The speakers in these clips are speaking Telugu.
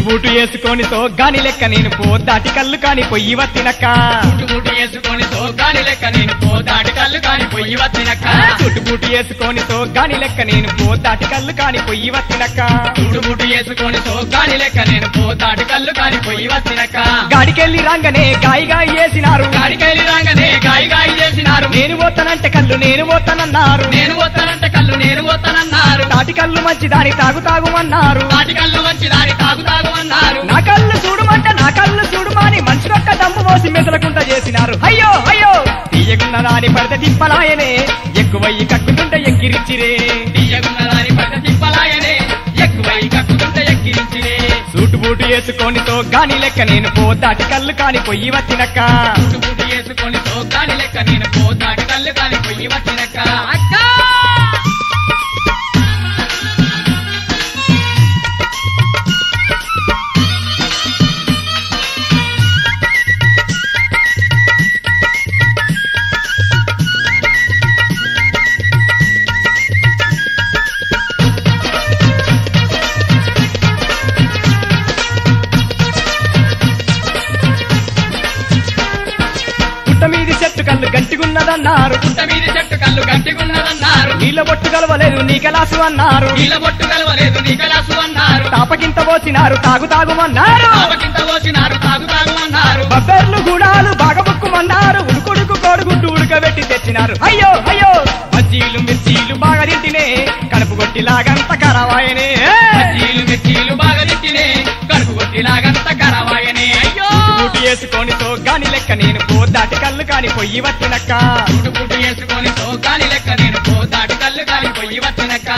బూటు వేసుకొని గాని లెక్క నేను పోతాటి కళ్ళు కాని పొయ్యి వత్తినక్క బూటు బూటు వేసుకొని సోగాని లెక్క నేను పోతాటి కళ్ళు కాని పొయ్యి వచ్చినక్క చుట్టు బూటు వేసుకొని గాని లెక్క నేను పోతాటి కళ్ళు కాని పొయ్యి వత్తినక్క బూటు బూటు వేసుకొని సోగాని లెక్క నేను పోతాటి కళ్ళు కాని పొయ్యి వచ్చినక్క గాడికెళ్ళి రాంగనే గాయి గాయి వేసినారు గాడికెళ్ళి రాగానే గాయి గాయి చేసినారు నేను పోతానంటే కళ్ళు నేను పోతానన్నారు నేను వస్తానంటే కళ్ళు నేను వస్తానన్నారు తాటి కళ్ళు మంచి దాని తాగు తాగుమన్నారు తాటి కళ్ళు వచ్చి దాని తాగు తాగు అన్నారు నా కళ్ళు చూడమంటే నా కళ్ళు చూడమని మనిషికొక్క దమ్ము పోసి మెసలకుంట చేసినారు అయ్యో అయ్యో తీయగున్న దాని పడత తిప్పలాయనే ఎక్కువయ్యి కక్కుతుంటే ఎక్కిరిచ్చిరే తీయగున్న దాని పట్ట తిప్పలాయనే ఎక్కువై కక్కుతుంటే ఎక్కిరించినే సూటు బూటు వేసుకొని గాని లెక్క నేను పోతాటి కళ్ళు కాని పొయ్యి వచ్చినక్క బూటు బూటు వేసుకొని సోగాని లెక్క నేను పోతాటి కళ్ళు కాని పొయ్యి వచ్చినక్క అక్క పుట్ట మీది చెట్టు కళ్ళు గంటిగున్నదన్నారు పుట్ట మీద చెట్టు కళ్ళు గట్టిగున్నదన్నారు నీళ్ళ బొట్టు కలవలేదు నీ కలాసు అన్నారు నీళ్ళ బొట్టు కలవలేదు నీ కలాసు అన్నారు తాపకింత పోసినారు తాగు తాగుమన్నారు తాపకింత పోసినారు తాగు తాగు అన్నారు బబ్బెర్లు గుడాలు బాగబుక్కుమన్నారు ఉడుకుడుకు కోడుగుడ్డు ఉడకబెట్టి తెచ్చినారు అయ్యో అయ్యో మజ్జీలు మిర్చీలు బాగా తింటినే కడుపు కొట్టి లాగంత కరవాయనే బజ్జీలు మిర్చీలు బాగా తిట్టినే కడుపు కొట్టిలాగంత కరవాయనే అయ్యో బూటు వేసుకొని గాని లెక్క నేను పోదాటి కళ్ళు కాని పొయ్యి వచ్చినక్క పుట్టు పుట్టు వేసుకొని సోకాలి లెక్క నేను పోతాటి కళ్ళు కాలి పొయ్యి వచ్చినక్క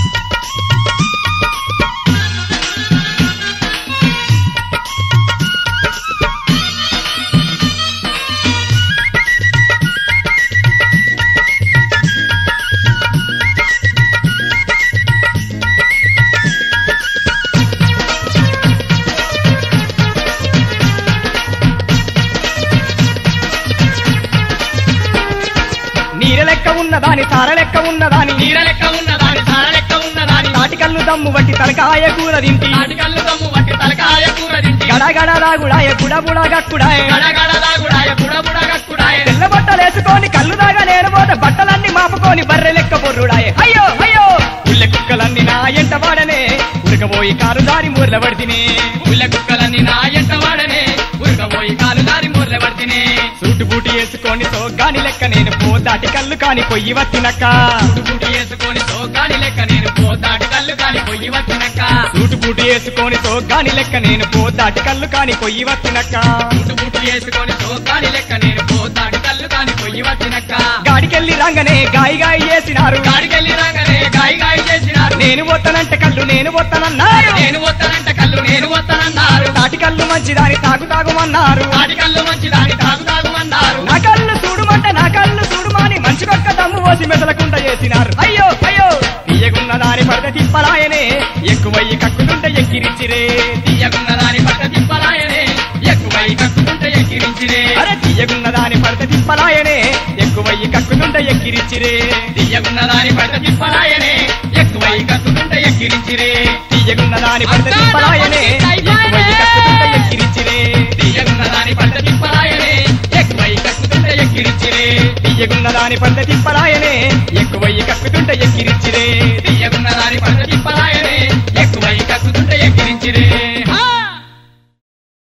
నీర లెక్క ఉన్నదాని తార లెక్క ఉన్నదాని నీర లెక్క ఉన్నదాని సార లెక్క ఉన్నదాని తాటి కళ్ళు దమ్ము బట్టి తలకాయ కూర తింటి నాటి కళ్ళు దమ్ము వట్టి తలకాయ కూర తింటి గడగడ రాగుడాయ బుడ బుడ గక్కుడాయ గడగడలా గుడాయ బుడ బుడ గక్కుడాయ తెల్ల బట్టలు వేసుకొని కళ్ళు దాగా నేను పోతే బట్టలన్నీ మాపుకొని బర్రె లెక్క బొర్రుడాయే అయ్యో అయ్యో ఉల్లె కుక్కలన్నీ నా ఎంట వాడనే ఉరకబోయి కారు దారి మూర్ల పడితినే ఉల్ల కుక్కలన్నీ నా ఎంట వాడనే ఉరకబోయి కాలు దారి మూర్ల పడితేనే సూటు బూటి వేసుకొని గాని లెక్క నేను పోదాటి కళ్ళు కాని పొయ్యి వచ్చినక్క బూటి వేసుకొని సోకాని లెక్క నేను పోతాటి కళ్ళు కాలి పొయ్యి వచ్చినక్క సూటు బూటి వేసుకొని గాని లెక్క నేను పోదాటి కళ్ళు కాని పొయ్యి వచ్చినక్క బూటు బూటు వేసుకొని సోకాని లెక్క నేను పోతాటి కళ్ళు కాని పొయ్యి వచ్చినక్క గాడికెళ్ళి రంగనే గాయి గాయి చేసినారు గాడికెళ్ళి రాగానే గాయి గాయి చేసినారు నేను పోతానంటే కళ్ళు నేను పోతానన్నారు నేను వస్తానంటే కళ్ళు నేను వస్తానన్నారు తాటి కళ్ళు మంచిదాని తాగు తాగుమన్నారు తాటి కళ్ళు మంచి దాని తాగు తాగుమన్నారు నా కళ్ళు చూడమంటే నా కళ్ళు చూడమని మంచుకొక్క దమ్ము పోసి మెదలకుండా చేసినారు అయ్యో అయ్యో తీయగున్న దాని పడత తిప్పలాయనే ఎక్కువయ్యి కక్కుతుంటే ఎక్కిరిచ్చిరే తీయకున్న దాని పట్ట తిప్పలాయనే ఎక్కువై కక్కుతుంటే ఎక్కిరించిరే అరే తీయగున్న దాని పడత తిప్పలాయనే ఎక్కువయ్యి కక్కుతుంటే ఎక్కిరిచ్చిరే తీయకున్న దాని పట్ట తిప్పలాయనే ఎక్కువై కక్కుతుంటే ఎక్కిరించిరే తీయగున్న దాని పడత తిప్పలాయనే ఎక్కువయ్యి కక్కుతుంటే ఎక్కిరిచ్చిరే తీయకున్న దాని పట్ట తిప్పలాయనే ఎక్కువై కక్కుతుంటే ఎక్కిరించిరే తీయగున్న దాని పడత తిప్పలాయనే ఎక్కువయ్యి కక్కుతుంటే